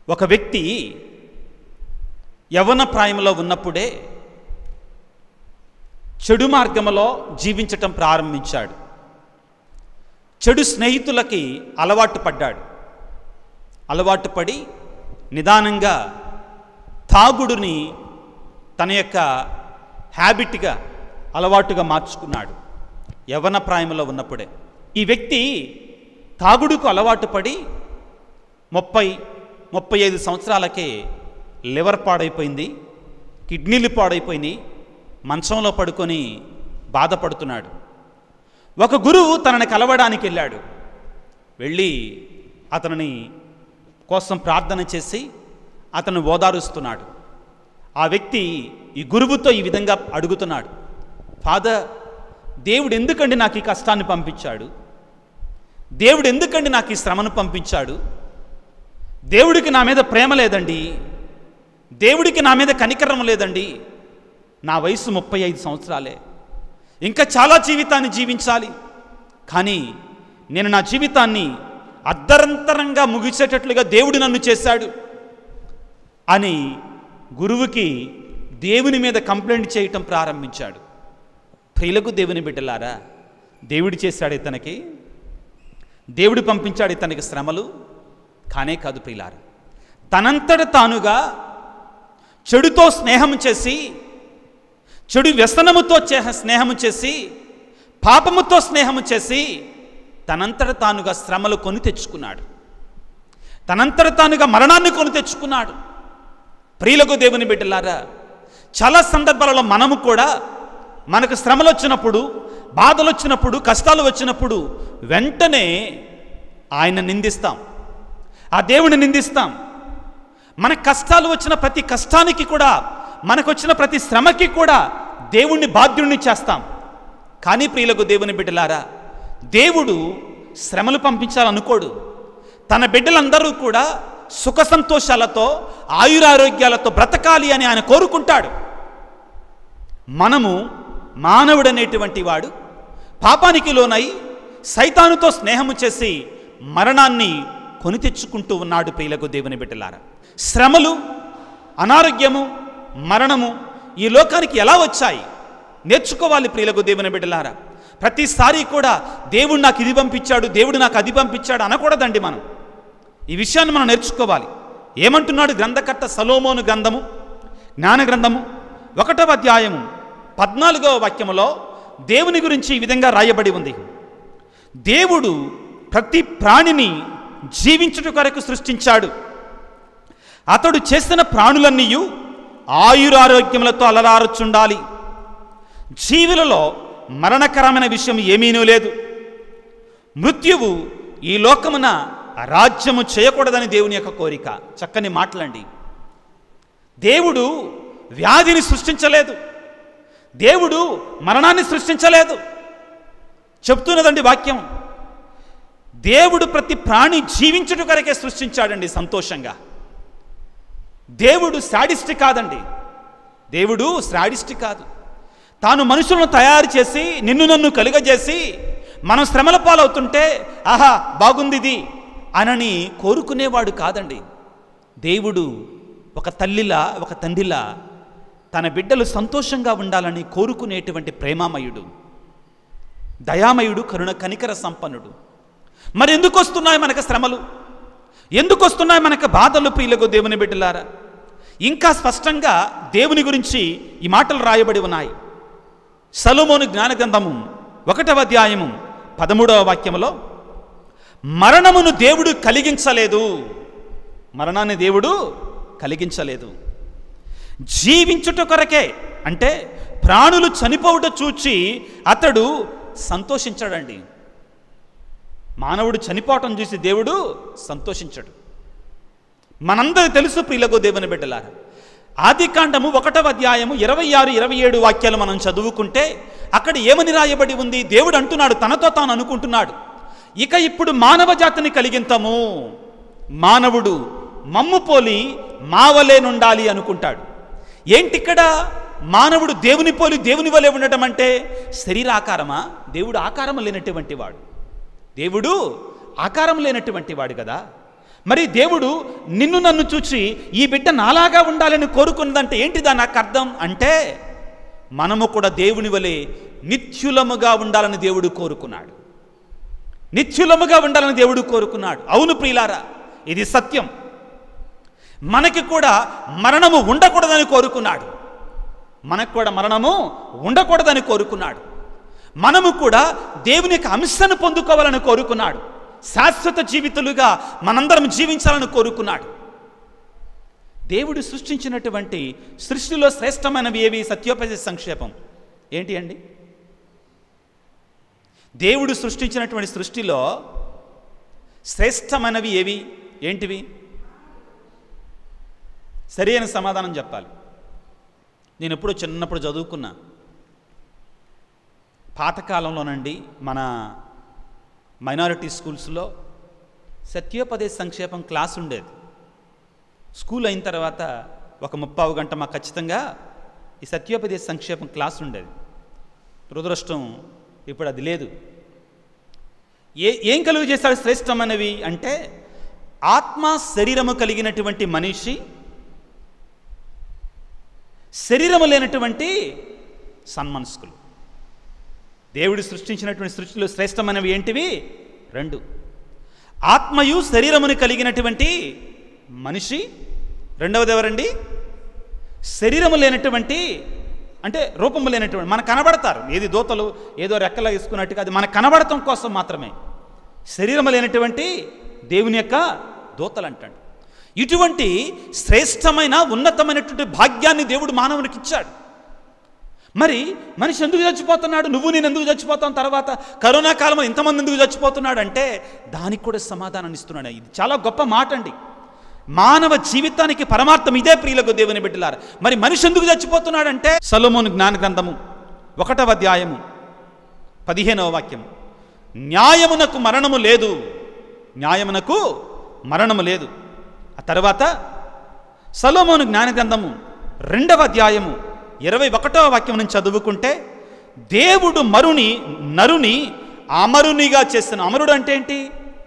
ఒక వ్యక్తి యవన ప్రాయంలో ఉన్నప్పుడే చెడు మార్గంలో జీవించటం ప్రారంభించాడు చెడు స్నేహితులకి అలవాటు పడ్డాడు అలవాటు పడి నిదానంగా తాగుడుని తన యొక్క హ్యాబిట్గా అలవాటుగా మార్చుకున్నాడు యవన ప్రాయంలో ఉన్నప్పుడే ఈ వ్యక్తి తాగుడుకు అలవాటు పడి ముప్పై ముప్పై ఐదు సంవత్సరాలకే లివర్ పాడైపోయింది కిడ్నీలు పాడైపోయినాయి మంచంలో పడుకొని బాధపడుతున్నాడు ఒక గురువు తనని కలవడానికి వెళ్ళాడు వెళ్ళి అతనిని కోసం ప్రార్థన చేసి అతను ఓదారుస్తున్నాడు ఆ వ్యక్తి ఈ గురువుతో ఈ విధంగా అడుగుతున్నాడు ఫాదర్ దేవుడు ఎందుకండి నాకు ఈ కష్టాన్ని పంపించాడు దేవుడు ఎందుకండి నాకు ఈ శ్రమను పంపించాడు దేవుడికి నా మీద ప్రేమ లేదండి దేవుడికి నా మీద కనికరం లేదండి నా వయసు ముప్పై ఐదు సంవత్సరాలే ఇంకా చాలా జీవితాన్ని జీవించాలి కానీ నేను నా జీవితాన్ని అర్ధరంతరంగా ముగిసేటట్లుగా దేవుడు నన్ను చేశాడు అని గురువుకి దేవుని మీద కంప్లైంట్ చేయటం ప్రారంభించాడు ప్రియులకు దేవుని బిడ్డలారా దేవుడు చేశాడు ఇతనికి దేవుడు పంపించాడు ఇతనికి శ్రమలు కానే కాదు ప్రియులారా తనంతట తానుగా చెడుతో స్నేహం చేసి చెడు వ్యసనముతో చే స్నేహము చేసి పాపముతో స్నేహము చేసి తనంతట తానుగా శ్రమలు కొని తెచ్చుకున్నాడు తనంతట తానుగా మరణాన్ని కొని తెచ్చుకున్నాడు ప్రియులకు దేవుని బిడ్డలారా చాలా సందర్భాలలో మనము కూడా మనకు శ్రమలు వచ్చినప్పుడు బాధలు వచ్చినప్పుడు కష్టాలు వచ్చినప్పుడు వెంటనే ఆయన నిందిస్తాం ఆ దేవుని నిందిస్తాం మన కష్టాలు వచ్చిన ప్రతి కష్టానికి కూడా మనకు వచ్చిన ప్రతి శ్రమకి కూడా దేవుణ్ణి బాధ్యుణ్ణి చేస్తాం కానీ ప్రియులకు దేవుని బిడ్డలారా దేవుడు శ్రమలు పంపించాలనుకోడు తన బిడ్డలందరూ కూడా సుఖ సంతోషాలతో ఆయురారోగ్యాలతో బ్రతకాలి అని ఆయన కోరుకుంటాడు మనము మానవుడనేటువంటి వాడు పాపానికి లోనై సైతానుతో స్నేహము చేసి మరణాన్ని కొని తెచ్చుకుంటూ ఉన్నాడు ప్రియులకు దేవుని బిడ్డలారా శ్రమలు అనారోగ్యము మరణము ఈ లోకానికి ఎలా వచ్చాయి నేర్చుకోవాలి ప్రియులకు దేవుని బిడ్డలారా ప్రతిసారి కూడా దేవుడు నాకు ఇది పంపించాడు దేవుడు నాకు అది పంపించాడు అనకూడదండి మనం ఈ విషయాన్ని మనం నేర్చుకోవాలి ఏమంటున్నాడు గ్రంథకర్త సలోమోను గ్రంథము జ్ఞాన గ్రంథము ఒకటవ అధ్యాయము పద్నాలుగవ వాక్యములో దేవుని గురించి ఈ విధంగా రాయబడి ఉంది దేవుడు ప్రతి ప్రాణిని జీవించుట కొరకు సృష్టించాడు అతడు చేసిన ప్రాణులన్నీ ఆయురారోగ్యములతో అలరారుచుండాలి జీవులలో మరణకరమైన విషయం ఏమీనూ లేదు మృత్యువు ఈ లోకమున రాజ్యము చేయకూడదని దేవుని యొక్క కోరిక చక్కని మాటలండి దేవుడు వ్యాధిని సృష్టించలేదు దేవుడు మరణాన్ని సృష్టించలేదు చెప్తున్నదండి వాక్యం దేవుడు ప్రతి ప్రాణి జీవించుట కొరకే సృష్టించాడండి సంతోషంగా దేవుడు శాడిస్ట్ కాదండి దేవుడు శాడిస్ట్ కాదు తాను మనుషులను తయారు చేసి నిన్ను నన్ను కలుగజేసి మనం శ్రమల పాలవుతుంటే ఆహా బాగుంది ఇది అనని కోరుకునేవాడు కాదండి దేవుడు ఒక తల్లిలా ఒక తండ్రిలా తన బిడ్డలు సంతోషంగా ఉండాలని కోరుకునేటువంటి ప్రేమామయుడు దయామయుడు కరుణ కనికర సంపన్నుడు మరి ఎందుకు వస్తున్నాయి మనకు శ్రమలు ఎందుకు వస్తున్నాయి మనకు బాధలు ప్రియులకు దేవుని బిడ్డలారా ఇంకా స్పష్టంగా దేవుని గురించి ఈ మాటలు రాయబడి ఉన్నాయి సలోమోను జ్ఞానగ్రంథము ఒకటవ అధ్యాయము పదమూడవ వాక్యములో మరణమును దేవుడు కలిగించలేదు మరణాన్ని దేవుడు కలిగించలేదు జీవించుట కొరకే అంటే ప్రాణులు చనిపోవుట చూచి అతడు సంతోషించాడండి మానవుడు చనిపోవటం చూసి దేవుడు సంతోషించడు మనందరూ తెలుసు ప్రియులకు దేవుని బిడ్డలారా ఆది కాండము ఒకటవ అధ్యాయము ఇరవై ఆరు ఇరవై ఏడు వాక్యాలు మనం చదువుకుంటే అక్కడ ఏమని రాయబడి ఉంది దేవుడు అంటున్నాడు తనతో తాను అనుకుంటున్నాడు ఇక ఇప్పుడు మానవ జాతిని కలిగింతము మానవుడు మమ్ము పోలి మావలేనుండాలి అనుకుంటాడు ఏంటిక్కడ మానవుడు దేవుని పోలి దేవుని వలె ఉండటం అంటే శరీరాకారమా దేవుడు ఆకారం లేనటువంటి వాడు దేవుడు ఆకారం లేనటువంటి వాడు కదా మరి దేవుడు నిన్ను నన్ను చూచి ఈ బిడ్డ నాలాగా ఉండాలని కోరుకున్నదంటే ఏంటి దాని నాకు అర్థం అంటే మనము కూడా దేవుని వలె నిత్యులముగా ఉండాలని దేవుడు కోరుకున్నాడు నిత్యులముగా ఉండాలని దేవుడు కోరుకున్నాడు అవును ప్రియులారా ఇది సత్యం మనకి కూడా మరణము ఉండకూడదని కోరుకున్నాడు మనకు కూడా మరణము ఉండకూడదని కోరుకున్నాడు మనము కూడా దేవుని యొక్క అంశను పొందుకోవాలని కోరుకున్నాడు శాశ్వత జీవితులుగా మనందరం జీవించాలని కోరుకున్నాడు దేవుడు సృష్టించినటువంటి సృష్టిలో శ్రేష్టమైనవి ఏవి సత్యోపదేశ సంక్షేపం ఏంటి అండి దేవుడు సృష్టించినటువంటి సృష్టిలో శ్రేష్టమైనవి ఏవి ఏంటివి సరైన సమాధానం చెప్పాలి నేను ఎప్పుడూ చిన్నప్పుడు చదువుకున్నా పాతకాలంలోనండి మన మైనారిటీ స్కూల్స్లో సత్యోపదేశ సంక్షేపం క్లాస్ ఉండేది స్కూల్ అయిన తర్వాత ఒక ముప్పావు గంట మాకు ఖచ్చితంగా ఈ సత్యోపదేశ సంక్షేపం క్లాస్ ఉండేది దురదృష్టం ఇప్పుడు అది లేదు ఏ ఏం కలుగు చేస్తాడు శ్రేష్టమైనవి అంటే ఆత్మ శరీరము కలిగినటువంటి మనిషి శరీరము లేనటువంటి సన్మనస్కులు దేవుడు సృష్టించినటువంటి సృష్టిలో శ్రేష్టమైనవి ఏంటివి రెండు ఆత్మయు శరీరమును కలిగినటువంటి మనిషి రెండవది ఎవరండి శరీరము లేనటువంటి అంటే రూపము లేనటువంటి మనకు కనబడతారు ఏది దోతలు ఏదో రెక్కలా వేసుకున్నట్టుగా అది మనకు కనబడటం కోసం మాత్రమే శరీరము లేనటువంటి దేవుని యొక్క దోతలు అంటాడు ఇటువంటి శ్రేష్టమైన ఉన్నతమైనటువంటి భాగ్యాన్ని దేవుడు మానవునికి ఇచ్చాడు మరి మనిషి ఎందుకు చచ్చిపోతున్నాడు నువ్వు నేను ఎందుకు చచ్చిపోతాం తర్వాత కరోనా కాలంలో ఇంతమంది ఎందుకు చచ్చిపోతున్నాడు అంటే దానికి కూడా సమాధానాన్ని ఇస్తున్నాడు ఇది చాలా గొప్ప మాట అండి మానవ జీవితానికి పరమార్థం ఇదే ప్రియులకు దేవుని బిడ్డలారు మరి మనిషి ఎందుకు చచ్చిపోతున్నాడంటే సలోమోను జ్ఞాన గ్రంథము ఒకటవ అధ్యాయము పదిహేనవ వాక్యం న్యాయమునకు మరణము లేదు న్యాయమునకు మరణము లేదు ఆ తర్వాత సలోమోను జ్ఞాన గ్రంథము రెండవ అధ్యాయము ఇరవై ఒకటవ వాక్యం నుంచి చదువుకుంటే దేవుడు మరుని నరుని అమరునిగా చేసిన అమరుడు అంటే ఏంటి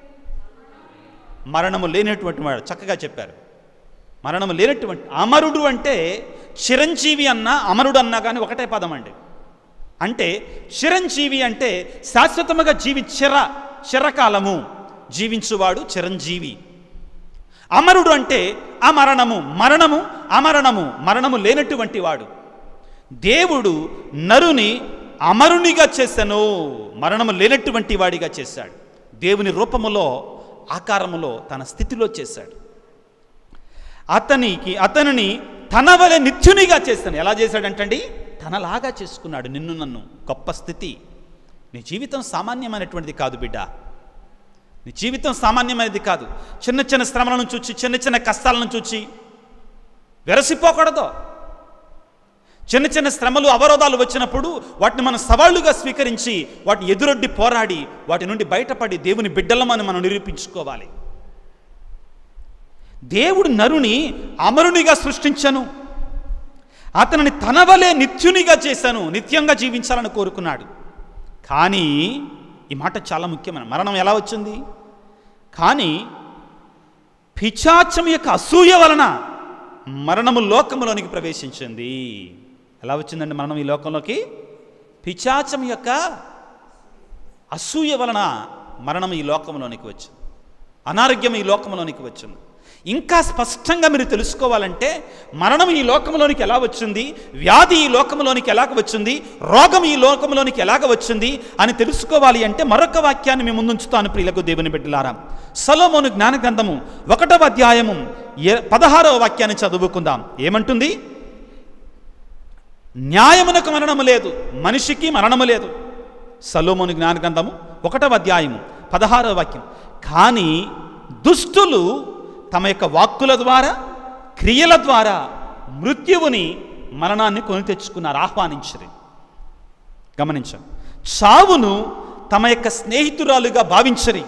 మరణము లేనటువంటి వాడు చక్కగా చెప్పారు మరణము లేనటువంటి అమరుడు అంటే చిరంజీవి అన్నా అమరుడు అన్నా కానీ ఒకటే పదం అండి అంటే చిరంజీవి అంటే శాశ్వతముగా జీవి చిర చిరకాలము జీవించువాడు చిరంజీవి అమరుడు అంటే అమరణము మరణము అమరణము మరణము లేనటువంటి వాడు దేవుడు నరుని అమరునిగా చేశాను మరణము లేనటువంటి వాడిగా చేశాడు దేవుని రూపములో ఆకారములో తన స్థితిలో చేశాడు అతనికి అతనిని తన వలె నిత్యునిగా చేశాను ఎలా చేశాడంటండి తనలాగా చేసుకున్నాడు నిన్ను నన్ను గొప్ప స్థితి నీ జీవితం సామాన్యమైనటువంటిది కాదు బిడ్డ నీ జీవితం సామాన్యమైనది కాదు చిన్న చిన్న శ్రమలను చూచి చిన్న చిన్న కష్టాలను చూచి వెరసిపోకూడదు చిన్న చిన్న శ్రమలు అవరోధాలు వచ్చినప్పుడు వాటిని మనం సవాళ్లుగా స్వీకరించి వాటిని ఎదురొడ్డి పోరాడి వాటి నుండి బయటపడి దేవుని బిడ్డలమని మనం నిరూపించుకోవాలి దేవుడు నరుని అమరునిగా సృష్టించను అతనిని తన వలె నిత్యునిగా చేశాను నిత్యంగా జీవించాలని కోరుకున్నాడు కానీ ఈ మాట చాలా ముఖ్యమైన మరణం ఎలా వచ్చింది కానీ పిచాచం యొక్క అసూయ వలన మరణము లోకములోనికి ప్రవేశించింది ఎలా వచ్చిందండి మరణం ఈ లోకంలోకి పిచాచం యొక్క అసూయ వలన మరణం ఈ లోకంలోనికి వచ్చింది అనారోగ్యం ఈ లోకంలోనికి వచ్చింది ఇంకా స్పష్టంగా మీరు తెలుసుకోవాలంటే మరణం ఈ లోకంలోనికి ఎలా వచ్చింది వ్యాధి ఈ లోకంలోనికి ఎలాగ వచ్చింది రోగం ఈ లోకంలోనికి ఎలాగ వచ్చింది అని తెలుసుకోవాలి అంటే మరొక వాక్యాన్ని మీ ముందుంచుతాను ప్రియులకు దేవుని బిడ్డలారా సలోమోను జ్ఞాన గ్రంథము ఒకటవ అధ్యాయము ఎ- పదహారవ వాక్యాన్ని చదువుకుందాం ఏమంటుంది న్యాయమునకు మరణము లేదు మనిషికి మరణము లేదు సలోమోను జ్ఞాన గ్రంథము ఒకటవ అధ్యాయము పదహారవ వాక్యం కానీ దుష్టులు తమ యొక్క వాక్కుల ద్వారా క్రియల ద్వారా మృత్యువుని మరణాన్ని కొని తెచ్చుకున్నారు ఆహ్వానించరు గమనించండి చావును తమ యొక్క స్నేహితురాలుగా భావించరి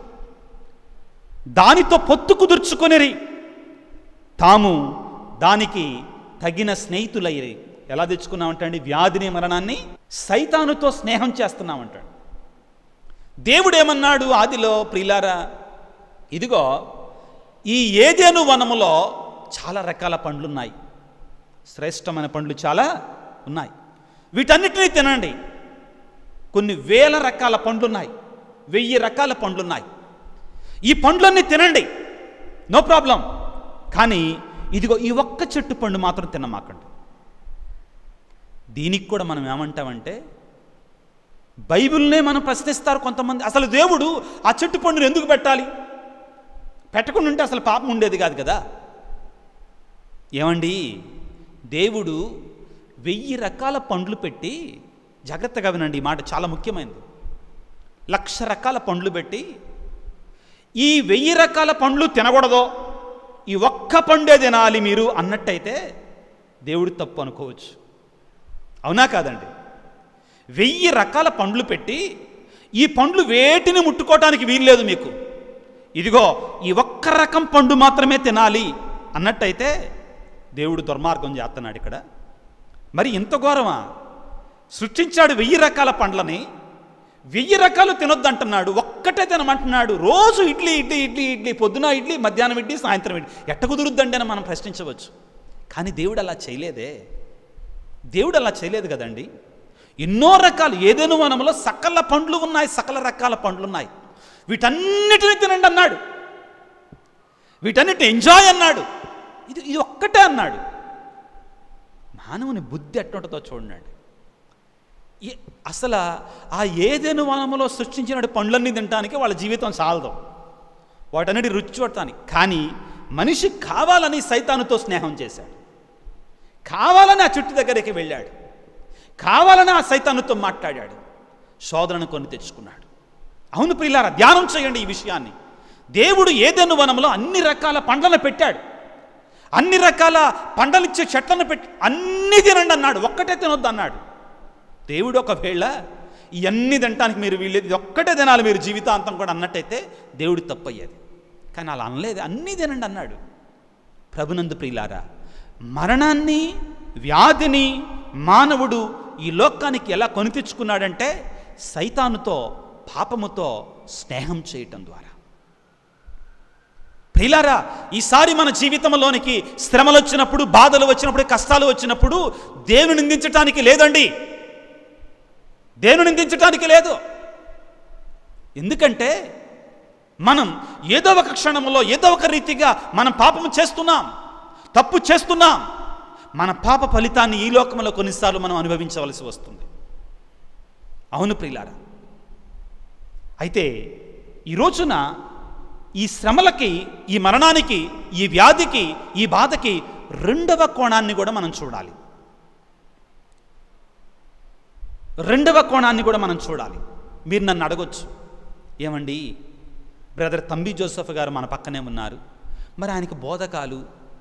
దానితో పొత్తు కుదుర్చుకొనిరి తాము దానికి తగిన స్నేహితులయ్యి ఎలా తెచ్చుకున్నామంటే వ్యాధిని మరణాన్ని సైతానుతో స్నేహం చేస్తున్నామంటాడు దేవుడు ఏమన్నాడు ఆదిలో ప్రియులారా ఇదిగో ఈ ఏదేను వనములో చాలా రకాల పండ్లు ఉన్నాయి శ్రేష్టమైన పండ్లు చాలా ఉన్నాయి వీటన్నిటినీ తినండి కొన్ని వేల రకాల పండ్లు ఉన్నాయి వెయ్యి రకాల పండ్లు ఉన్నాయి ఈ పండ్లన్నీ తినండి నో ప్రాబ్లం కానీ ఇదిగో ఈ ఒక్క చెట్టు పండు మాత్రం తినమాకండి దీనికి కూడా మనం ఏమంటామంటే బైబిల్నే మనం ప్రశ్నిస్తారు కొంతమంది అసలు దేవుడు ఆ చెట్టు పండును ఎందుకు పెట్టాలి పెట్టకుండా ఉంటే అసలు పాపం ఉండేది కాదు కదా ఏమండి దేవుడు వెయ్యి రకాల పండ్లు పెట్టి జాగ్రత్తగా వినండి ఈ మాట చాలా ముఖ్యమైనది లక్ష రకాల పండ్లు పెట్టి ఈ వెయ్యి రకాల పండ్లు తినకూడదో ఈ ఒక్క పండే తినాలి మీరు అన్నట్టయితే దేవుడు తప్పు అనుకోవచ్చు అవునా కాదండి వెయ్యి రకాల పండ్లు పెట్టి ఈ పండ్లు వేటిని ముట్టుకోవటానికి వీల్లేదు మీకు ఇదిగో ఈ ఒక్క రకం పండు మాత్రమే తినాలి అన్నట్టయితే దేవుడు దుర్మార్గం చేస్తున్నాడు ఇక్కడ మరి ఇంత ఘోరమా సృష్టించాడు వెయ్యి రకాల పండ్లని వెయ్యి రకాలు తినొద్దంటున్నాడు ఒక్కటే తినమంటున్నాడు రోజు ఇడ్లీ ఇడ్లీ ఇడ్లీ ఇడ్లీ పొద్దున ఇడ్లీ మధ్యాహ్నం ఇడ్లీ సాయంత్రం ఇడ్లీ ఎట్ట కుదురుద్దండి అని మనం ప్రశ్నించవచ్చు కానీ దేవుడు అలా చేయలేదే దేవుడు అలా చేయలేదు కదండి ఎన్నో రకాలు ఏదేను వనంలో సకల పండ్లు ఉన్నాయి సకల రకాల పండ్లు ఉన్నాయి వీటన్నిటిని తినండి అన్నాడు వీటన్నిటిని ఎంజాయ్ అన్నాడు ఇది ఇది ఒక్కటే అన్నాడు మానవుని బుద్ధి ఎట్టుంటుందో చూడండి ఏ- అసలు ఆ ఏదేను వనములో సృష్టించిన పండ్లన్నీ తినడానికి వాళ్ళ జీవితం చాలదు వాటన్నిటి రుచి చూడటానికి కానీ మనిషి కావాలని సైతానుతో స్నేహం చేశాడు కావాలని ఆ చుట్టు దగ్గరికి వెళ్ళాడు కావాలని ఆ సైతానుతో మాట్లాడాడు శోధనను కొని తెచ్చుకున్నాడు అవును ప్రియులారా ధ్యానం చేయండి ఈ విషయాన్ని దేవుడు ఏదెను వనంలో అన్ని రకాల పండ్లను పెట్టాడు అన్ని రకాల పండ్లనిచ్చే చెట్లను పెట్టి అన్ని తినండి అన్నాడు ఒక్కటే తినొద్దు అన్నాడు దేవుడు ఒకవేళ ఇవన్నీ తినటానికి మీరు వీళ్ళేది ఇది ఒక్కటే తినాలి మీరు జీవితాంతం కూడా అన్నట్టయితే దేవుడు తప్పయ్యేది కానీ అలా అనలేదు అన్నీ తినండి అన్నాడు ప్రభునందు ప్రియులారా మరణాన్ని వ్యాధిని మానవుడు ఈ లోకానికి ఎలా కొని తెచ్చుకున్నాడంటే సైతానుతో పాపముతో స్నేహం చేయటం ద్వారా ప్రియులారా ఈసారి మన జీవితంలోనికి శ్రమలు వచ్చినప్పుడు బాధలు వచ్చినప్పుడు కష్టాలు వచ్చినప్పుడు దేవుని నిందించటానికి లేదండి దేవుని నిందించటానికి లేదు ఎందుకంటే మనం ఏదో ఒక క్షణంలో ఏదో ఒక రీతిగా మనం పాపం చేస్తున్నాం తప్పు చేస్తున్నాం మన పాప ఫలితాన్ని ఈ లోకంలో కొన్నిసార్లు మనం అనుభవించవలసి వస్తుంది అవును ప్రియులారా అయితే ఈ రోజున ఈ శ్రమలకి ఈ మరణానికి ఈ వ్యాధికి ఈ బాధకి రెండవ కోణాన్ని కూడా మనం చూడాలి రెండవ కోణాన్ని కూడా మనం చూడాలి మీరు నన్ను అడగొచ్చు ఏమండి బ్రదర్ తంబి జోసఫ్ గారు మన పక్కనే ఉన్నారు మరి ఆయనకి బోధకాలు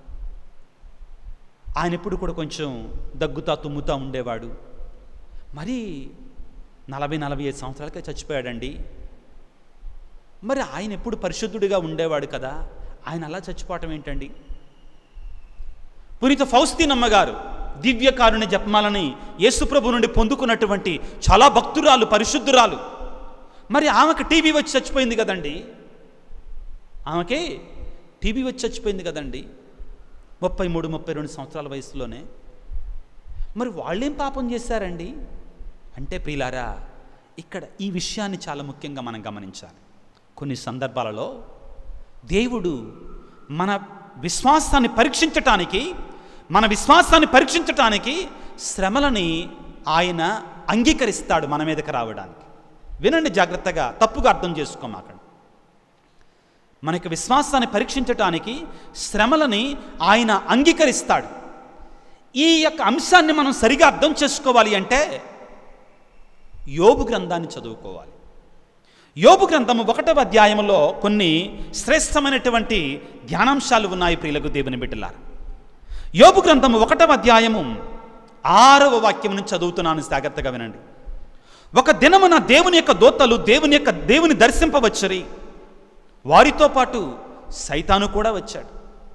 ఆయన ఎప్పుడు కూడా కొంచెం దగ్గుతా తుమ్ముతా ఉండేవాడు మరి నలభై నలభై ఐదు సంవత్సరాలకే చచ్చిపోయాడండి మరి ఆయన ఎప్పుడు పరిశుద్ధుడిగా ఉండేవాడు కదా ఆయన అలా చచ్చిపోవటం ఏంటండి పునీత ఫౌస్తీనమ్మ గారు దివ్యకారుని జపమాలని యేసుప్రభు నుండి పొందుకున్నటువంటి చాలా భక్తురాలు పరిశుద్ధురాలు మరి ఆమెకు టీబీ వచ్చి చచ్చిపోయింది కదండి ఆమెకి టీబీ వచ్చి చచ్చిపోయింది కదండి ముప్పై మూడు ముప్పై రెండు సంవత్సరాల వయసులోనే మరి వాళ్ళేం పాపం చేశారండి అంటే ప్రియులారా ఇక్కడ ఈ విషయాన్ని చాలా ముఖ్యంగా మనం గమనించాలి కొన్ని సందర్భాలలో దేవుడు మన విశ్వాసాన్ని పరీక్షించటానికి మన విశ్వాసాన్ని పరీక్షించటానికి శ్రమలని ఆయన అంగీకరిస్తాడు మన మీదకి రావడానికి వినండి జాగ్రత్తగా తప్పుగా అర్థం చేసుకోమాకండి మనకి విశ్వాసాన్ని పరీక్షించటానికి శ్రమలని ఆయన అంగీకరిస్తాడు ఈ యొక్క అంశాన్ని మనం సరిగా అర్థం చేసుకోవాలి అంటే యోబు గ్రంథాన్ని చదువుకోవాలి యోబు గ్రంథము ఒకటవ అధ్యాయంలో కొన్ని శ్రేష్టమైనటువంటి ధ్యానాంశాలు ఉన్నాయి ప్రియులకు దేవుని బిడ్డలారా యోబు గ్రంథము ఒకటవ అధ్యాయము ఆరవ వాక్యం నుంచి చదువుతున్నాను జాగ్రత్తగా వినండి ఒక దినమున దేవుని యొక్క దోతలు దేవుని యొక్క దేవుని దర్శింపవచ్చరి వారితో పాటు సైతాను కూడా వచ్చాడు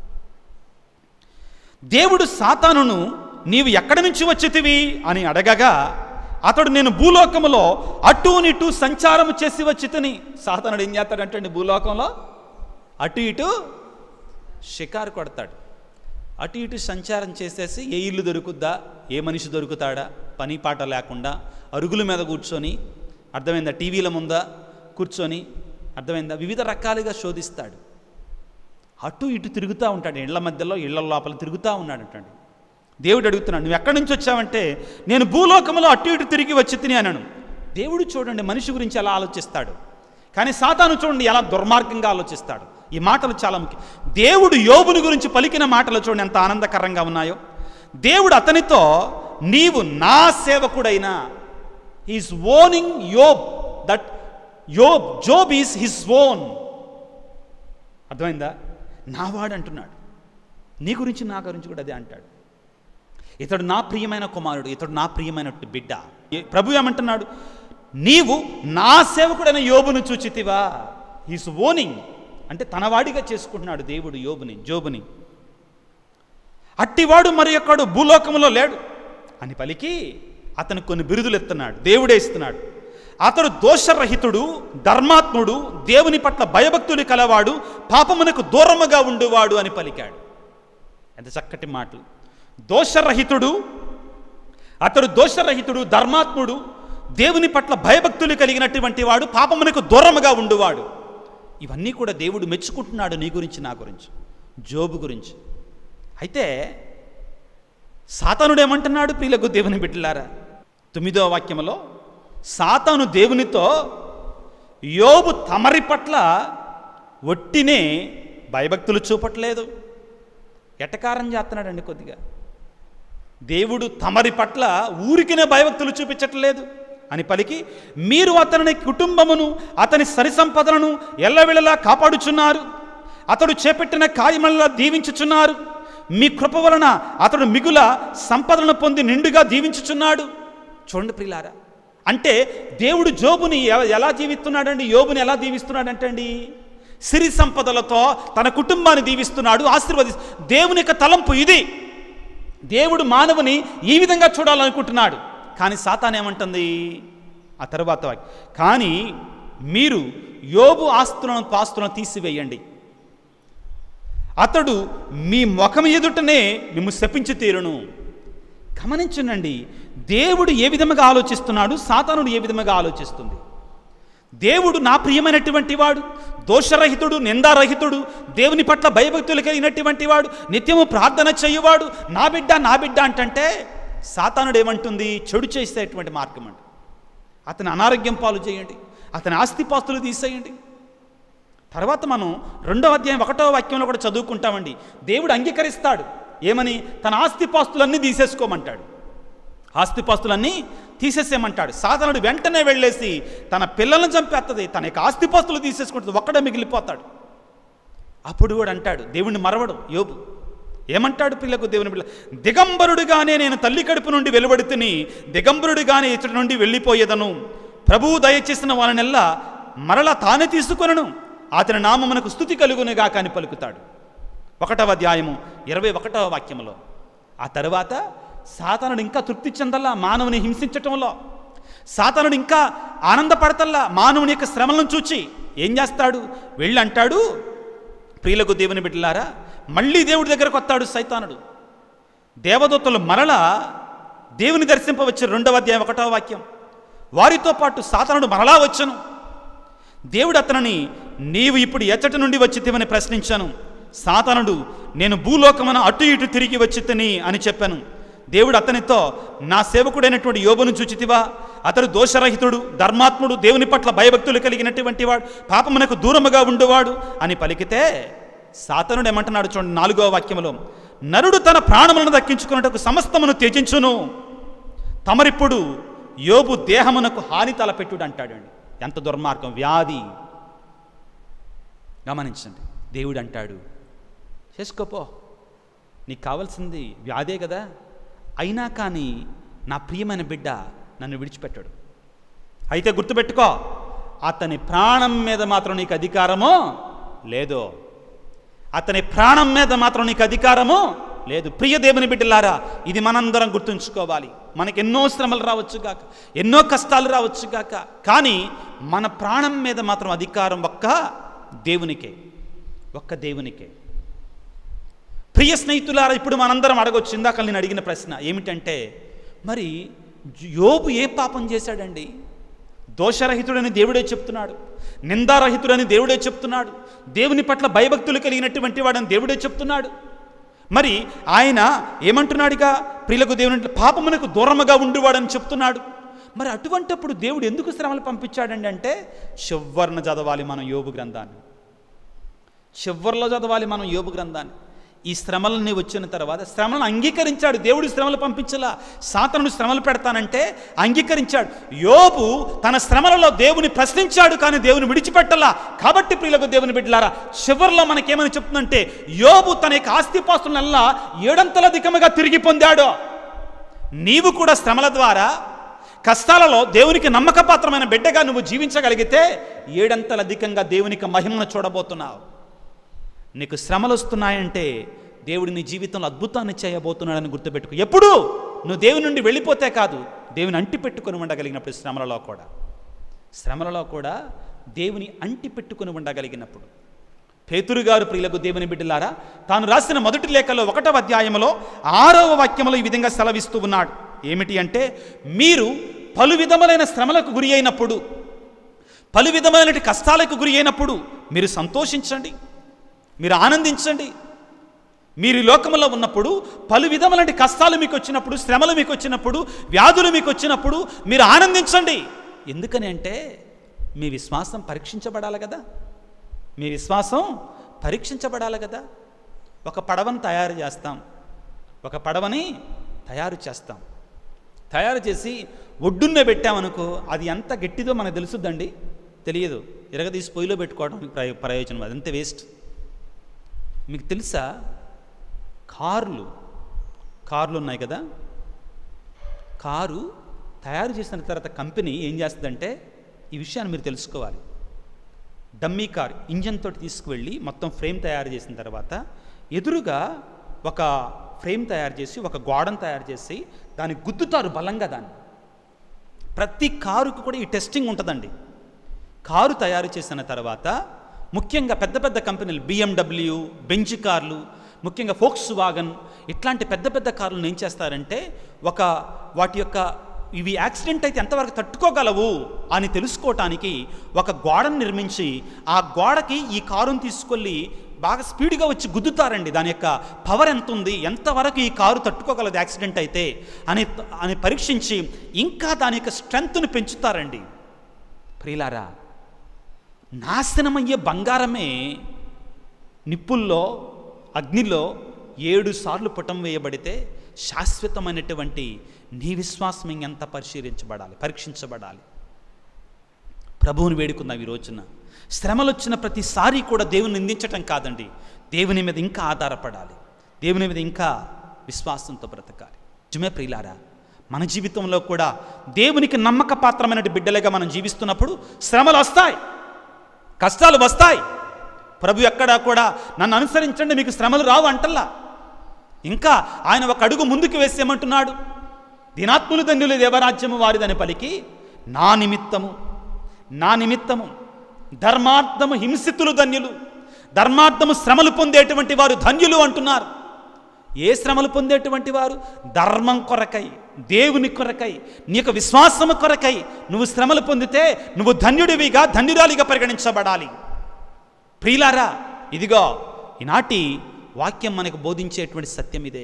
దేవుడు సాతానును నీవు ఎక్కడి నుంచి వచ్చితివి అని అడగగా అతడు నేను భూలోకములో అటు ఇటు సంచారము చేసి వచ్చితని సాతానుడు ఏం చేస్తాడంటే భూలోకంలో అటు ఇటు షికారు కొడతాడు అటు ఇటు సంచారం చేసేసి ఏ ఇల్లు దొరుకుద్దా ఏ మనిషి దొరుకుతాడా పని పాట లేకుండా అరుగుల మీద కూర్చొని అర్థమైందా టీవీల ముందా కూర్చొని అర్థమైందా వివిధ రకాలుగా శోధిస్తాడు అటు ఇటు తిరుగుతూ ఉంటాడు ఇళ్ల మధ్యలో ఇళ్ల లోపల తిరుగుతూ ఉన్నాడంటండి దేవుడు అడుగుతున్నాడు నువ్వు ఎక్కడి నుంచి వచ్చావంటే నేను భూలోకంలో అటు ఇటు తిరిగి వచ్చి తిని అన్నాను దేవుడు చూడండి మనిషి గురించి ఎలా ఆలోచిస్తాడు కానీ సాతాను చూడండి ఎలా దుర్మార్గంగా ఆలోచిస్తాడు ఈ మాటలు చాలా ముఖ్యం దేవుడు యోబుని గురించి పలికిన మాటలు చూడండి ఎంత ఆనందకరంగా ఉన్నాయో దేవుడు అతనితో నీవు నా సేవకుడైనా is owning Job that Job Job is his own అర్థమైందా నావాడు అంటున్నాడు నీ గురించి నా గురించి కూడా అదే అంటాడు ఇతడు నా ప్రియమైన కుమారుడు ఇతడు నా ప్రియమైన బిడ్డ ఏ- ప్రభు ఏమంటున్నాడు నీవు నా సేవకుడైన యోబును చూచితివా ఈస్ ఓనింగ్ అంటే తనవాడిగా చేసుకుంటున్నాడు దేవుడు యోబుని జోబుని అట్టివాడు మరి ఒక్కడు భూలోకంలో లేడు అని పలికి అతను కొన్ని బిరుదులు ఎత్తున్నాడు దేవుడే ఇస్తున్నాడు అతడు దోషరహితుడు ధర్మాత్ముడు దేవుని పట్ల భయభక్తులు కలవాడు పాపమునకు దూరముగా ఉండువాడు అని పలికాడు ఎంత చక్కటి మాటలు దోషరహితుడు అతడు దోషరహితుడు ధర్మాత్ముడు దేవుని పట్ల భయభక్తులు కలిగినటువంటి వాడు పాపమునకు దూరముగా ఉండువాడు ఇవన్నీ కూడా దేవుడు మెచ్చుకుంటున్నాడు నీ గురించి నా గురించి జోబు గురించి అయితే సాతానుడు ఏమంటున్నాడు ప్రియులకు దేవుని బిడ్డలారా తొమ్మిదో వాక్యములో సాతాను దేవునితో యోబు తమరి పట్ల ఒట్టినే భయభక్తులు చూపట్లేదు ఎటకారం చేస్తున్నాడండి కొద్దిగా దేవుడు తమరి పట్ల ఊరికినే భయభక్తులు చూపించట్లేదు అని పలికి మీరు అతని కుటుంబమును అతని సరి సంపదలను ఎల్లవెళ్ళలా కాపాడుచున్నారు అతడు చేపట్టిన కార్యములలో దీవించుచున్నారు మీ కృప వలన అతడు మిగుల సంపదలను పొంది నిండుగా దీవించుచున్నాడు చూడండి ప్రియులారా అంటే దేవుడు జోబుని ఎ- ఎలా జీవిస్తున్నాడండి యోబుని ఎలా దీవిస్తున్నాడంటండి సిరి సంపదలతో తన కుటుంబాన్ని దీవిస్తున్నాడు ఆశీర్వది దేవుని యొక్క తలంపు ఇది దేవుడు మానవుని ఈ విధంగా చూడాలనుకుంటున్నాడు కానీ సాతాన్ ఏమంటుంది ఆ తర్వాత వాక్యం. కానీ మీరు యోబు ఆస్తులను పాస్తులను తీసివేయండి అతడు మీ ముఖం ఎదుటనే మిమ్ము శపించి తీరును గమనించండి దేవుడు ఏ విధముగా ఆలోచిస్తున్నాడు సాతానుడు ఏ విధముగా ఆలోచిస్తుంది దేవుడు నా ప్రియమైనటువంటి వాడు దోషరహితుడు నిందారహితుడు దేవుని పట్ల భయభక్తులు కలిగినటువంటి వాడు నిత్యము ప్రార్థన చేయువాడు నా బిడ్డ నా బిడ్డ అంటంటే సాతానుడు ఏమంటుంది చెడు చేసేటువంటి మార్గం అంట అతని అనారోగ్యం పాలు చేయండి అతని ఆస్తిపాస్తులు తీసేయండి తర్వాత మనం రెండవ అధ్యాయం ఒకటో వాక్యంలో కూడా చదువుకుంటామండి దేవుడు అంగీకరిస్తాడు ఏమని తన ఆస్తిపాస్తులన్నీ తీసేసుకోమంటాడు ఆస్తిపాస్తులన్నీ తీసేసేయమంటాడు సాధనుడు వెంటనే వెళ్ళేసి తన పిల్లలను చంపేస్తుంది తన యొక్క ఆస్తిపాస్తులు తీసేసుకుంటుంది ఒక్కడే మిగిలిపోతాడు అప్పుడు కూడా అంటాడు దేవుణ్ణి మరవడు యోబు ఏమంటాడు పిల్లకు దేవుని పిల్ల దిగంబరుడుగానే నేను తల్లి కడుపు నుండి వెలువడితిని దిగంబరుడుగానే ఇతడి నుండి వెళ్ళిపోయేదను ప్రభువు దయచేసిన వారినెల్లా మరలా తానే తీసుకొనను అతని నామమునకు స్థుతి కలుగునుగా కాని పలుకుతాడు ఒకటవ అధ్యాయము ఇరవై ఒకటవ వాక్యములో ఆ తరువాత సాతానుడు ఇంకా తృప్తి చెందల్లా మానవుని హింసించటంలో సాతానుడు ఇంకా ఆనందపడతల్లా మానవుని యొక్క శ్రమలను చూచి ఏం చేస్తాడు వెళ్ళి అంటాడు ప్రియులకు దేవుని బిడ్డలారా మళ్ళీ దేవుడి దగ్గరకు వస్తాడు సైతానుడు దేవదూతలు మరల దేవుని దర్శింపవచ్చు రెండవ అధ్యాయం ఒకటవ వాక్యం వారితో పాటు సాతానుడు మరలా వచ్చను దేవుడు అతనిని నీవు ఇప్పుడు ఎచ్చటి నుండి వచ్చితివని ప్రశ్నించాను సాతానుడు నేను భూలోకమున అటు ఇటు తిరిగి వచ్చితిని అని చెప్పాను దేవుడు అతనితో నా సేవకుడైనటువంటి యోబును చూచితివా అతడు దోషరహితుడు ధర్మాత్ముడు దేవుని పట్ల భయభక్తులు కలిగినటువంటి వాడు పాపమునకు దూరముగా ఉండువాడు అని పలికితే సాతనుడు ఏమంటున్నాడు చూడండి నాలుగో వాక్యములో నరుడు తన ప్రాణములను దక్కించుకున్నట్టుకు సమస్తమును త్యజించును తమరిప్పుడు యోబు దేహమునకు హాని తలపెట్టుడు అంటాడండి ఎంత దుర్మార్గం వ్యాధి గమనించండి దేవుడు అంటాడు చేసుకోపో నీకు కావాల్సింది వ్యాధే కదా అయినా కానీ నా ప్రియమైన బిడ్డ నన్ను విడిచిపెట్టాడు అయితే గుర్తుపెట్టుకో అతని ప్రాణం మీద మాత్రం నీకు అధికారమో లేదో అతని ప్రాణం మీద మాత్రం నీకు అధికారము లేదు ప్రియ దేవుని బిడ్డలారా ఇది మనందరం గుర్తుంచుకోవాలి మనకి ఎన్నో శ్రమలు రావచ్చు గాక ఎన్నో కష్టాలు రావచ్చు గాక కానీ మన ప్రాణం మీద మాత్రం అధికారం ఒక్క దేవునికే ఒక్క దేవునికే ప్రియ స్నేహితులారా ఇప్పుడు మనందరం అడగొచ్చు ఇందాక నేను అడిగిన ప్రశ్న ఏమిటంటే మరి యోబు ఏ పాపం చేశాడండి దోషరహితుడని దేవుడే చెప్తున్నాడు నిందారహితుడని దేవుడే చెప్తున్నాడు దేవుని పట్ల భయభక్తులు కలిగినటువంటి వాడని దేవుడే చెప్తున్నాడు మరి ఆయన ఏమంటున్నాడుగా ప్రియులకు దేవుని పాపమునకు దూరముగా ఉండువాడని చెప్తున్నాడు మరి అటువంటప్పుడు దేవుడు ఎందుకు శ్రమలు పంపించాడండి అంటే చివరిన చదవాలి మనం యోబు గ్రంథాన్ని చివరిలో చదవాలి మనం యోబు గ్రంథాన్ని ఈ శ్రమలన్నీ వచ్చిన తర్వాత శ్రమలను అంగీకరించాడు దేవుడు శ్రమలు పంపించలా సాతనుడు శ్రమలు పెడతానంటే అంగీకరించాడు యోబు తన శ్రమలలో దేవుని ప్రశ్నించాడు కానీ దేవుని విడిచిపెట్టలా కాబట్టి ప్రియులకు దేవుని బిడ్డలారా చివరిలో మనకేమని చెప్తుందంటే యోబు తన యొక్క ఆస్తిపాస్తులనల్లా ఏడంతలధికముగా తిరిగి పొందాడు నీవు కూడా శ్రమల ద్వారా కష్టాలలో దేవునికి నమ్మకపాత్రమైన బిడ్డగా నువ్వు జీవించగలిగితే ఏడంతలు అధికంగా దేవునికి మహిమను చూడబోతున్నావు నీకు శ్రమలు వస్తున్నాయంటే దేవుడు నీ జీవితంలో అద్భుతాన్ని చేయబోతున్నాడని గుర్తుపెట్టుకో ఎప్పుడు నువ్వు దేవుని నుండి వెళ్ళిపోతే కాదు దేవుని అంటి పెట్టుకొని ఉండగలిగినప్పుడు శ్రమలలో కూడా శ్రమలలో కూడా దేవుని అంటి పెట్టుకొని ఉండగలిగినప్పుడు పేతురు గారు ప్రియులకు దేవుని బిడ్డలారా తాను రాసిన మొదటి లేఖలో ఒకటవ అధ్యాయంలో ఆరవ వాక్యంలో ఈ విధంగా సెలవిస్తూ ఉన్నాడు ఏమిటి అంటే మీరు పలు విధములైన శ్రమలకు గురి అయినప్పుడు పలు విధమైన కష్టాలకు గురి అయినప్పుడు మీరు సంతోషించండి మీరు ఆనందించండి మీరు ఈ లోకంలో ఉన్నప్పుడు పలు విధములంటి కష్టాలు మీకు వచ్చినప్పుడు శ్రమలు మీకు వచ్చినప్పుడు వ్యాధులు మీకు వచ్చినప్పుడు మీరు ఆనందించండి ఎందుకని అంటే మీ విశ్వాసం పరీక్షించబడాలి కదా మీ విశ్వాసం పరీక్షించబడాలి కదా ఒక పడవను తయారు చేస్తాం ఒక పడవని తయారు చేస్తాం తయారు చేసి ఒడ్డున్నే పెట్టామనుకో అది ఎంత గట్టిదో మనకు తెలుసుద్దండి తెలియదు ఇరగదీసి పొయ్యిలో పెట్టుకోవడం ప్రయో ప్రయోజనం అదంతే వేస్ట్ మీకు తెలుసా కార్లు కార్లు ఉన్నాయి కదా కారు తయారు చేసిన తర్వాత కంపెనీ ఏం చేస్తుందంటే ఈ విషయాన్ని మీరు తెలుసుకోవాలి డమ్మీ కార్ ఇంజన్ తోటి తీసుకువెళ్ళి మొత్తం ఫ్రేమ్ తయారు చేసిన తర్వాత ఎదురుగా ఒక ఫ్రేమ్ తయారు చేసి ఒక గోడను తయారు చేసి దాన్ని గుద్దుతారు బలంగా దాన్ని ప్రతి కారుకు కూడా ఈ టెస్టింగ్ ఉంటుందండి కారు తయారు చేసిన తర్వాత ముఖ్యంగా పెద్ద పెద్ద కంపెనీలు బిఎండబ్ల్యూ బెంచ్ కార్లు ముఖ్యంగా ఫోక్స్ వాగన్ ఇట్లాంటి పెద్ద పెద్ద కార్లను ఏం చేస్తారంటే ఒక వాటి యొక్క ఇవి యాక్సిడెంట్ అయితే ఎంతవరకు తట్టుకోగలవు అని తెలుసుకోవటానికి ఒక గోడను నిర్మించి ఆ గోడకి ఈ కారును తీసుకెళ్ళి బాగా స్పీడ్గా వచ్చి గుద్దుతారండి దాని యొక్క పవర్ ఎంత ఉంది ఎంతవరకు ఈ కారు తట్టుకోగలదు యాక్సిడెంట్ అయితే అని అని పరీక్షించి ఇంకా దాని యొక్క స్ట్రెంగ్త్ను పెంచుతారండి ప్రియులారా నాశనమయ్యే బంగారమే నిప్పుల్లో అగ్నిలో ఏడు సార్లు పుటం వేయబడితే శాశ్వతమైనటువంటి నీ విశ్వాసం ఇంకెంత పరిశీలించబడాలి పరీక్షించబడాలి ప్రభువుని వేడుకుందాం ఈ రోజున శ్రమలు వచ్చిన ప్రతిసారి కూడా దేవుని నిందించటం కాదండి దేవుని మీద ఇంకా ఆధారపడాలి దేవుని మీద ఇంకా విశ్వాసంతో బ్రతకాలి నిజమే ప్రియులారా మన జీవితంలో కూడా దేవునికి నమ్మక పాత్రమైన బిడ్డలుగా మనం జీవిస్తున్నప్పుడు శ్రమలు వస్తాయి కష్టాలు వస్తాయి ప్రభు ఎక్కడా కూడా నన్ను అనుసరించండి మీకు శ్రమలు రావు అంటల్లా ఇంకా ఆయన ఒక అడుగు ముందుకు వేసేమంటున్నాడు దినాత్ములు ధన్యులు దేవరాజ్యము వారిదని పలికి నా నిమిత్తము నా నిమిత్తము ధర్మార్థము హింసితులు ధన్యులు ధర్మార్థము శ్రమలు పొందేటువంటి వారు ధన్యులు అంటున్నారు ఏ శ్రమలు పొందేటువంటి వారు ధర్మం కొరకై దేవుని కొరకై నీ యొక్క విశ్వాసము కొరకై నువ్వు శ్రమలు పొందితే నువ్వు ధన్యుడివిగా ధన్యురాలిగా పరిగణించబడాలి ప్రియులారా ఇదిగో ఈనాటి వాక్యం మనకు బోధించేటువంటి సత్యం ఇదే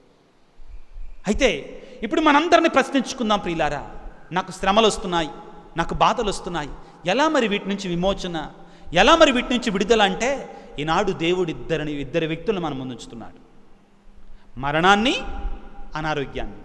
అయితే ఇప్పుడు మనందరిని ప్రశ్నించుకుందాం ప్రియులారా నాకు శ్రమలు వస్తున్నాయి నాకు బాధలు వస్తున్నాయి ఎలా మరి వీటి నుంచి విమోచన ఎలా మరి వీటి నుంచి విడుదల అంటే ఈనాడు దేవుడు ఇద్దరిని ఇద్దరు వ్యక్తులను మన ముందు ఉంచుతున్నాడు మరణాన్ని అనారోగ్యాన్ని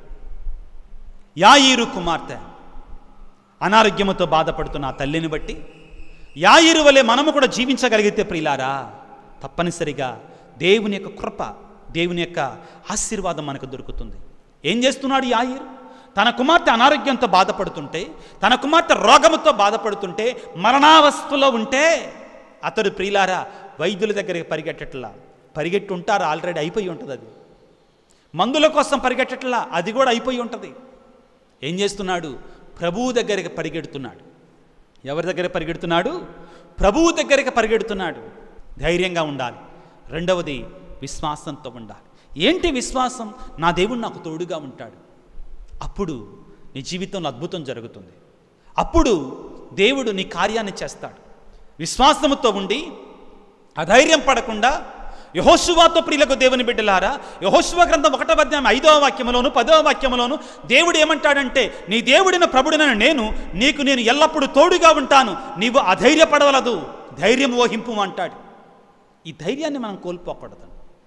యాయిరు కుమార్తె అనారోగ్యముతో బాధపడుతున్న ఆ తల్లిని బట్టి యాయిరు వలె మనము కూడా జీవించగలిగితే ప్రియులారా తప్పనిసరిగా దేవుని యొక్క కృప దేవుని యొక్క ఆశీర్వాదం మనకు దొరుకుతుంది ఏం చేస్తున్నాడు యాయిరు తన కుమార్తె అనారోగ్యంతో బాధపడుతుంటే తన కుమార్తె రోగముతో బాధపడుతుంటే మరణావస్థలో ఉంటే అతడు ప్రియులారా వైద్యుల దగ్గరికి పరిగెట్టట్లా పరిగెట్టి ఉంటారు ఆల్రెడీ అయిపోయి ఉంటుంది అది మందుల కోసం పరిగెట్టట్లా అది కూడా అయిపోయి ఉంటుంది ఏం చేస్తున్నాడు ప్రభువు దగ్గరికి పరిగెడుతున్నాడు ఎవరి దగ్గర పరిగెడుతున్నాడు ప్రభువు దగ్గరికి పరిగెడుతున్నాడు ధైర్యంగా ఉండాలి రెండవది విశ్వాసంతో ఉండాలి ఏంటి విశ్వాసం నా దేవుడు నాకు తోడుగా ఉంటాడు అప్పుడు నీ జీవితంలో అద్భుతం జరుగుతుంది అప్పుడు దేవుడు నీ కార్యాన్ని చేస్తాడు విశ్వాసముతో ఉండి అధైర్యం పడకుండా యహోశువాతో ప్రియులకు దేవుని బిడ్డలారా యహోశువ గ్రంథం ఒకటవ అధ్యాయం ఐదవ వాక్యములోను పదవ వాక్యములోను దేవుడు ఏమంటాడంటే నీ దేవుడిన ప్రభుడిన నేను నీకు నేను ఎల్లప్పుడూ తోడుగా ఉంటాను నీవు అధైర్యపడవలదు ధైర్యం వహింపు అంటాడు ఈ ధైర్యాన్ని మనం కోల్పోకూడదు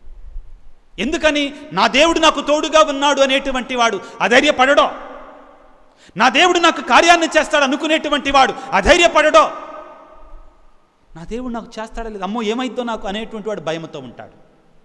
ఎందుకని నా దేవుడు నాకు తోడుగా ఉన్నాడు అనేటువంటి వాడు అధైర్యపడడో నా దేవుడు నాకు కార్యాన్ని చేస్తాడు అనుకునేటువంటి వాడు అధైర్యపడడో నా దేవుడు నాకు చేస్తాడా లేదు అమ్మో ఏమైద్దో నాకు అనేటువంటి వాడు భయంతో ఉంటాడు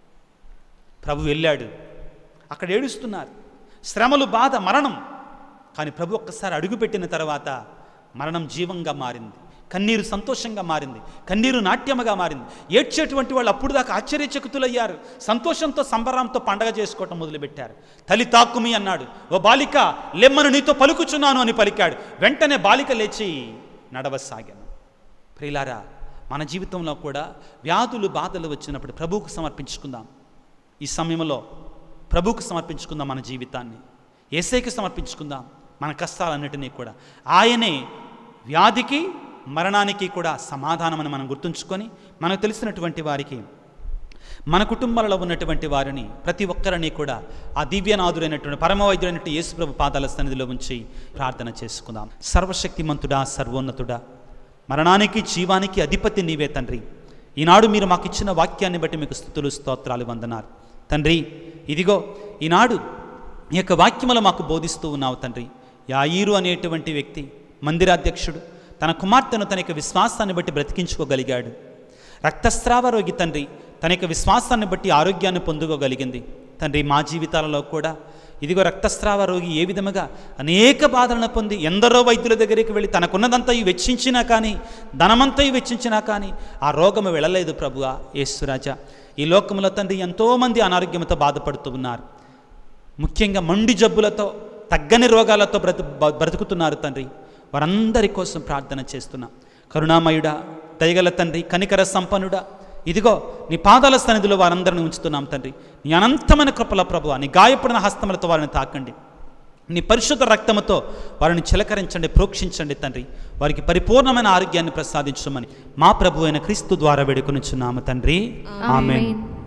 ప్రభు వెళ్ళాడు అక్కడ ఏడుస్తున్నారు శ్రమలు బాధ మరణం కానీ ప్రభు ఒక్కసారి అడుగుపెట్టిన తర్వాత మరణం జీవంగా మారింది కన్నీరు సంతోషంగా మారింది కన్నీరు నాట్యముగా మారింది ఏడ్చేటువంటి వాళ్ళు అప్పుడు దాకా ఆశ్చర్యచకితులయ్యారు సంతోషంతో సంబరంతో పండగ చేసుకోవటం మొదలుపెట్టారు తల్లి తాక్కుమి అన్నాడు ఓ బాలిక లెమ్మను నీతో పలుకుచున్నాను అని పలికాడు వెంటనే బాలిక లేచి నడవసాగాను ప్రియులారా మన జీవితంలో కూడా వ్యాధులు బాధలు వచ్చినప్పుడు ప్రభువుకు సమర్పించుకుందాం ఈ సమయంలో ప్రభువుకు సమర్పించుకుందాం మన జీవితాన్ని ఏసైకి సమర్పించుకుందాం మన కష్టాలన్నిటినీ కూడా ఆయనే వ్యాధికి మరణానికి కూడా సమాధానమని మనం గుర్తుంచుకొని మనకు తెలిసినటువంటి వారికి మన కుటుంబాలలో ఉన్నటువంటి వారిని ప్రతి ఒక్కరిని కూడా ఆ దివ్యనాథుడైనటువంటి పరమవైద్యుడైనటువంటి యేసుప్రభు పాదాల సన్నిధిలో ఉంచి ప్రార్థన చేసుకుందాం సర్వశక్తిమంతుడా సర్వోన్నతుడా మరణానికి జీవానికి అధిపతి నీవే తండ్రి ఈనాడు మీరు మాకు ఇచ్చిన వాక్యాన్ని బట్టి మీకు స్థుతులు స్తోత్రాలు వందనాలు తండ్రి ఇదిగో ఈనాడు ఈ యొక్క వాక్యములు మాకు బోధిస్తూ ఉన్నావు తండ్రి యాయిరు అనేటువంటి వ్యక్తి మందిరాధ్యక్షుడు తన కుమార్తెను తన యొక్క విశ్వాసాన్ని బట్టి బ్రతికించుకోగలిగాడు రక్తస్రావ రోగి తండ్రి తన యొక్క విశ్వాసాన్ని బట్టి ఆరోగ్యాన్ని పొందుకోగలిగింది తండ్రి మా జీవితాలలో కూడా ఇదిగో రక్తస్రావ రోగి ఏ విధముగా అనేక బాధలను పొంది ఎందరో వైద్యుల దగ్గరికి వెళ్ళి తనకున్నదంతా వెచ్చించినా కానీ ధనమంతా వెచ్చించినా కానీ ఆ రోగము వెళ్ళలేదు ప్రభువా యేసురాజా ఈ లోకంలో తండ్రి ఎంతోమంది అనారోగ్యంతో బాధపడుతూ ఉన్నారు ముఖ్యంగా మండి జబ్బులతో తగ్గని రోగాలతో బ్రతు బ- బ్రతుకుతున్నారు తండ్రి వారందరి కోసం ప్రార్థన చేస్తున్నాం కరుణామయుడా దయగల తండ్రి కనికర సంపన్నుడా ఇదిగో నీ పాదాల సన్నిధిలో వారందరిని ఉంచుతున్నాం తండ్రి నీ అనంతమైన కృపల ప్రభు నీ గాయపడిన హస్తములతో వారిని తాకండి నీ పరిశుద్ధ రక్తముతో వారిని చిలకరించండి ప్రోక్షించండి తండ్రి వారికి పరిపూర్ణమైన ఆరోగ్యాన్ని ప్రసాదించమని మా ప్రభు అయిన క్రీస్తు ద్వారా వేడుకొనిచున్నాము తండ్రి ఆమెన్ ఆమేన్